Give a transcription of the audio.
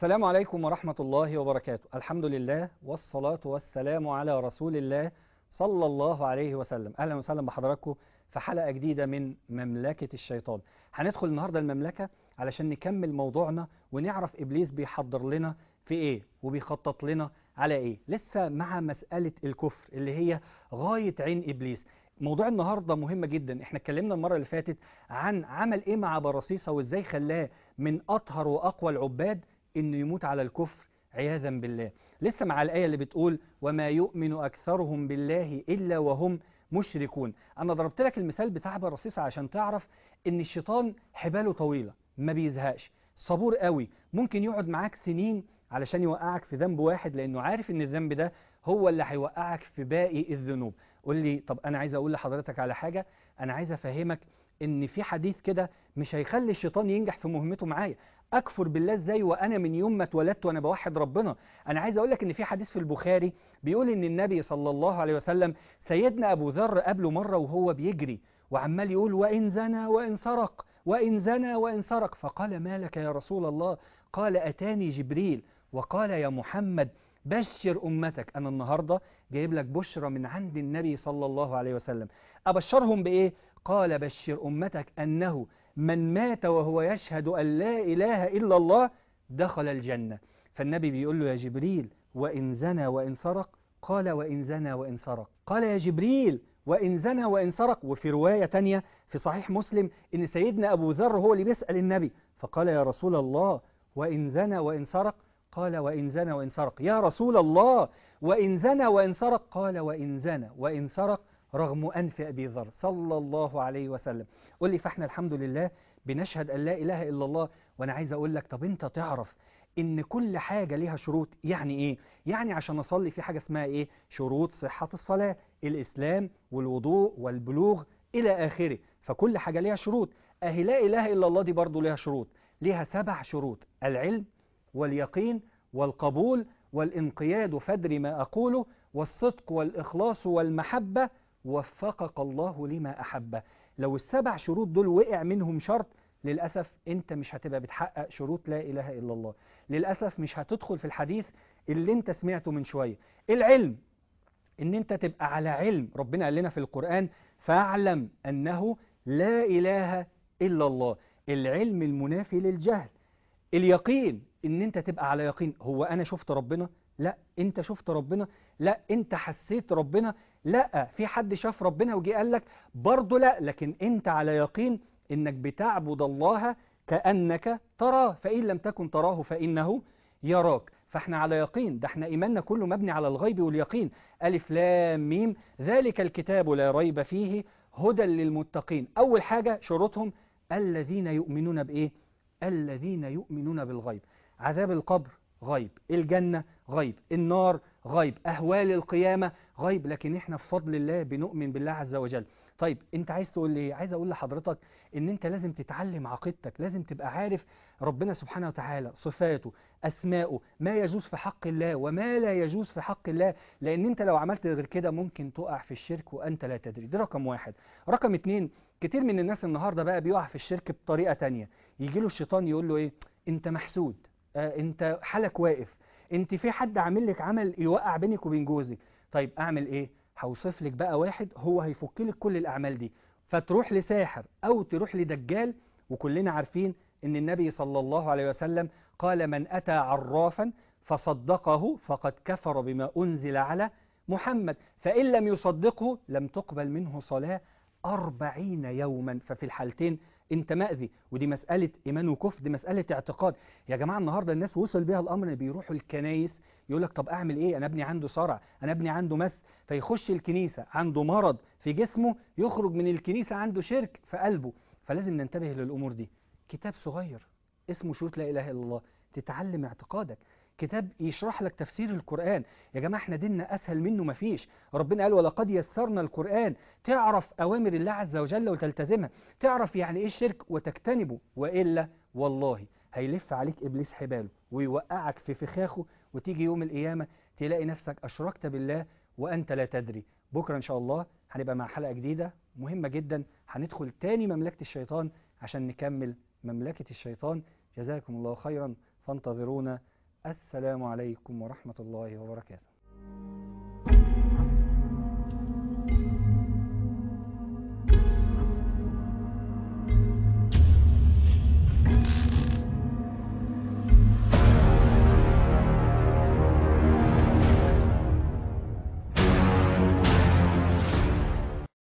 السلام عليكم ورحمة الله وبركاته الحمد لله والصلاة والسلام على رسول الله صلى الله عليه وسلم أهلا وسهلا بحضراتكم في حلقة جديدة من مملكة الشيطان هندخل النهاردة المملكة علشان نكمل موضوعنا ونعرف إبليس بيحضر لنا في إيه وبيخطط لنا على إيه لسه مع مسألة الكفر اللي هي غاية عين إبليس موضوع النهاردة مهم جدا احنا اتكلمنا المرة اللي فاتت عن عمل ايه مع برصيصة وازاي خلاه من اطهر واقوى العباد انه يموت على الكفر عياذا بالله لسه مع الآية اللي بتقول وما يؤمن أكثرهم بالله إلا وهم مشركون أنا ضربت لك المثال بتاع برصيصة عشان تعرف إن الشيطان حباله طويلة ما بيزهقش صبور قوي ممكن يقعد معاك سنين علشان يوقعك في ذنب واحد لأنه عارف إن الذنب ده هو اللي هيوقعك في باقي الذنوب قول لي طب أنا عايز أقول لحضرتك على حاجة أنا عايز أفهمك إن في حديث كده مش هيخلي الشيطان ينجح في مهمته معايا اكفر بالله ازاي وانا من يوم ما اتولدت وانا بوحد ربنا انا عايز اقول لك ان في حديث في البخاري بيقول ان النبي صلى الله عليه وسلم سيدنا ابو ذر قبله مره وهو بيجري وعمال يقول وان زنى وان سرق وان زنى وان سرق فقال ما لك يا رسول الله قال اتاني جبريل وقال يا محمد بشر امتك انا النهارده جايب لك بشرى من عند النبي صلى الله عليه وسلم ابشرهم بايه قال بشر امتك انه من مات وهو يشهد أن لا إله إلا الله دخل الجنة فالنبي بيقول له يا جبريل وإن زنى وإن سرق قال وإن زنى وإن سرق قال يا جبريل وإن زنى وإن سرق وفي رواية تانية في صحيح مسلم إن سيدنا أبو ذر هو اللي بيسأل النبي فقال يا رسول الله وإن زنى وإن سرق قال وإن زنى وإن سرق يا رسول الله وإن زنى وإن سرق قال وإن زنى وإن سرق رغم أنف أبي ذر صلى الله عليه وسلم قول لي فاحنا الحمد لله بنشهد أن لا إله إلا الله وأنا عايز أقول لك طب أنت تعرف إن كل حاجة ليها شروط يعني إيه؟ يعني عشان أصلي في حاجة اسمها إيه؟ شروط صحة الصلاة الإسلام والوضوء والبلوغ إلى آخره فكل حاجة ليها شروط أهي لا إله إلا الله دي برضو ليها شروط ليها سبع شروط العلم واليقين والقبول والانقياد فدر ما أقوله والصدق والإخلاص والمحبة وفقك الله لما أحبه لو السبع شروط دول وقع منهم شرط للأسف أنت مش هتبقى بتحقق شروط لا إله إلا الله للأسف مش هتدخل في الحديث اللي أنت سمعته من شوية العلم أن أنت تبقى على علم ربنا قال لنا في القرآن فاعلم أنه لا إله إلا الله العلم المنافي للجهل اليقين ان انت تبقى على يقين هو انا شفت ربنا لا انت شفت ربنا لا انت حسيت ربنا لا في حد شاف ربنا وجي قال لك برضه لا لكن انت على يقين انك بتعبد الله كأنك تراه فإن لم تكن تراه فإنه يراك فاحنا على يقين ده احنا إيماننا كله مبني على الغيب واليقين ألف لام ميم ذلك الكتاب لا ريب فيه هدى للمتقين أول حاجة شروطهم الذين يؤمنون بإيه الذين يؤمنون بالغيب عذاب القبر غيب الجنة غيب النار غيب أهوال القيامة غيب لكن احنا بفضل الله بنؤمن بالله عز وجل طيب انت عايز تقول لي عايز اقول لحضرتك ان انت لازم تتعلم عقيدتك لازم تبقى عارف ربنا سبحانه وتعالى صفاته اسماؤه ما يجوز في حق الله وما لا يجوز في حق الله لان انت لو عملت غير كده ممكن تقع في الشرك وانت لا تدري ده رقم واحد رقم اتنين كتير من الناس النهاردة بقى بيقع في الشرك بطريقة تانية يجي له الشيطان يقول له ايه انت محسود اه انت حالك واقف انت في حد عامل لك عمل يوقع بينك وبين جوزك طيب اعمل ايه هوصف لك بقى واحد هو هيفك لك كل الاعمال دي فتروح لساحر او تروح لدجال وكلنا عارفين ان النبي صلى الله عليه وسلم قال من اتى عرافا فصدقه فقد كفر بما انزل على محمد فان لم يصدقه لم تقبل منه صلاه أربعين يوما ففي الحالتين انت مأذي ودي مسألة إيمان وكفر دي مسألة اعتقاد يا جماعة النهاردة الناس وصل بيها الأمر ان بيروحوا الكنايس يقول لك طب أعمل إيه أنا ابني عنده صرع أنا ابني عنده مس فيخش الكنيسة عنده مرض في جسمه يخرج من الكنيسة عنده شرك في قلبه فلازم ننتبه للأمور دي كتاب صغير اسمه شروط لا إله إلا الله تتعلم اعتقادك كتاب يشرح لك تفسير القرآن يا جماعة احنا ديننا أسهل منه مفيش ربنا قال ولقد يسرنا القرآن تعرف أوامر الله عز وجل وتلتزمها تعرف يعني إيه الشرك وتجتنبه وإلا والله هيلف عليك إبليس حباله ويوقعك في فخاخه وتيجي يوم القيامة تلاقي نفسك أشركت بالله وأنت لا تدري بكرة إن شاء الله هنبقى مع حلقة جديدة مهمة جدا هندخل تاني مملكة الشيطان عشان نكمل مملكة الشيطان جزاكم الله خيرا فانتظرونا السلام عليكم ورحمة الله وبركاته